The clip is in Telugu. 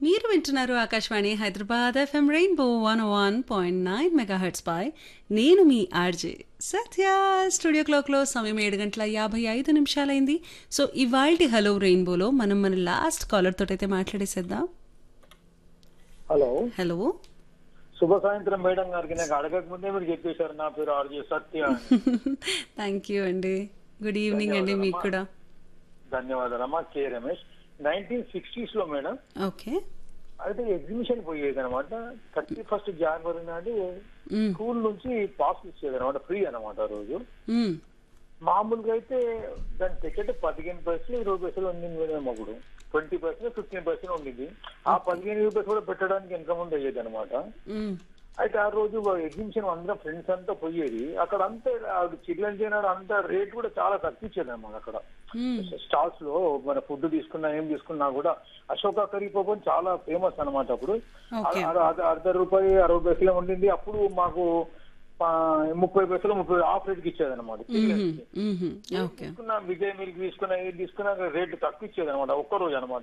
మీరు వింటున్నారు Akashvani Hyderabad FM rainbow one one point nine megahertz పై నేను మీ ఆర్జే సత్య స్టూడియో క్లాక్లో సమయం ఏడు గంటల యాభై ఐదు నిమిషాలైంది సో ఇవాల్టి హలో రెయిన్బోలో మనం మన లాస్ట్ కాలర్ తోటైతే మాట్లాడేసేద్దాం హలో హలో శుభ సాయంత్రం మేడం గారికి నాకు అడగక ముందే మీరు చెప్పేశారు నా పేరు ఆర్జే సత్య అని. థ్యాంక్ యూ అండి గుడ్ ఈవినింగ్ అండి మీకు కూడా ధన్యవాదాలమ్మా కే రమేష్ నైన్టీన్ సిక్స్టీస్ లో మేడం ఓకే అయితే ఎగ్జిబిషన్ పోయేది అనమాట థర్టీ ఫస్ట్ జనవరి నాడు మ్మ్. స్కూల్ నుంచి పాస్ ఇచ్చేది అనమాట ఫ్రీ అనమాట ఆ రోజు మ్మ్. మామూలుగా అయితే దాని టికెట్ పదిహేను పైసలు ఇరవై పైసలు ఉండింది మేడం అప్పుడు ట్వంటీ పర్సెంట్ ఫిఫ్టీన్ పర్సెంట్ ఉండింది ఆ పదిహేను ఇరవై పైసలు కూడా పెట్టడానికి వెనక ముందు అయ్యేది అనమాట మ్మ్. అయితే ఆ రోజు ఎగ్జిబిషన్ అందరం ఫ్రెండ్స్ అంతా పోయేది అక్కడ అంతా చికెన్ చేయనాడు అంతా రేట్ కూడా చాలా తక్కువ ఇచ్చేది అన్నమాట అక్కడ మ్మ్. స్టాల్స్ లో మన ఫుడ్ తీసుకున్నా ఏం తీసుకున్నా కూడా అశోక కర్రీ పాపం చాలా ఫేమస్ అన్నమాట అప్పుడు Okay. అర- అర- అర్ధ రూపాయి అరవై పైసలు ఉండింది అప్పుడు మాకు ఆ, ముప్పై పైసలు ముప్పై ఆఫ్ రేట్ కి ఇచ్చేది అనమాట మ్మ్. మ్మ్. ఓకే తీసుకున్న విజయ్ మిల్క్ తీసుకున్న ఏది తీసుకున్నా రేట్ తక్కువ ఇచ్చేది అనమాట ఒక్క రోజు అనమాట